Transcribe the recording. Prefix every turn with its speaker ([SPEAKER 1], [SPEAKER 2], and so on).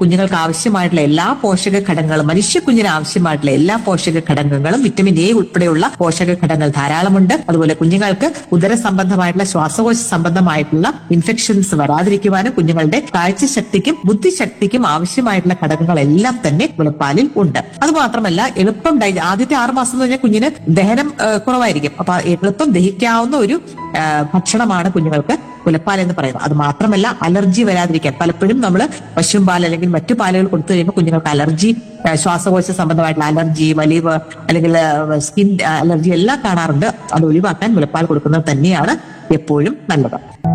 [SPEAKER 1] കുഞ്ഞുങ്ങൾക്ക് ആവശ്യമായിട്ടുള്ള എല്ലാ പോഷക ഘടകങ്ങളും മനുഷ്യ കുഞ്ഞിന് ആവശ്യമായിട്ടുള്ള എല്ലാ പോഷക ഘടകങ്ങളും വിറ്റമിൻ എ ഉൾപ്പെടെയുള്ള പോഷക ഘടകങ്ങൾ ധാരാളമുണ്ട് അതുപോലെ കുഞ്ഞുങ്ങൾക്ക് ഉദര സംബന്ധമായിട്ടുള്ള ശ്വാസകോശ സംബന്ധമായിട്ടുള്ള ഇൻഫെക്ഷൻസ് വരാതിരിക്കുവാനും കുഞ്ഞുങ്ങളുടെ കാഴ്ചശക്തിക്കും ബുദ്ധിശക്തിക്കും ആവശ്യമായിട്ടുള്ള ഘടകങ്ങളെല്ലാം തന്നെ മുലപ്പാലിൽ ഉണ്ട് അത് മാത്രമല്ല എളുപ്പം ഡൈ ആദ്യത്തെ ആറ് മാസം എന്ന് പറഞ്ഞാൽ കുഞ്ഞിന് ദഹനം ആ, കുറവായിരിക്കും അപ്പൊ എളുപ്പം ദഹിക്കാവുന്ന ഒരു ആ, ഭക്ഷണമാണ് കുഞ്ഞുങ്ങൾക്ക് മുലപ്പാൽ എന്ന് പറയുന്നത് അത് മാത്രമല്ല അലർജി വരാതിരിക്കാൻ പലപ്പോഴും നമ്മൾ പശുവും പാൽ അല്ലെങ്കിൽ മറ്റു പാലുകൾ കൊടുത്തു കഴിയുമ്പോൾ കുഞ്ഞുങ്ങൾക്ക് അലർജി ആ, ശ്വാസകോശ സംബന്ധമായിട്ടുള്ള അലർജി വലിവ് അല്ലെങ്കിൽ സ്കിൻ അലർജി എല്ലാം കാണാറുണ്ട് അത് ഒഴിവാക്കാൻ മുലപ്പാൽ കൊടുക്കുന്നത് തന്നെയാണ് എപ്പോഴും നല്ലത്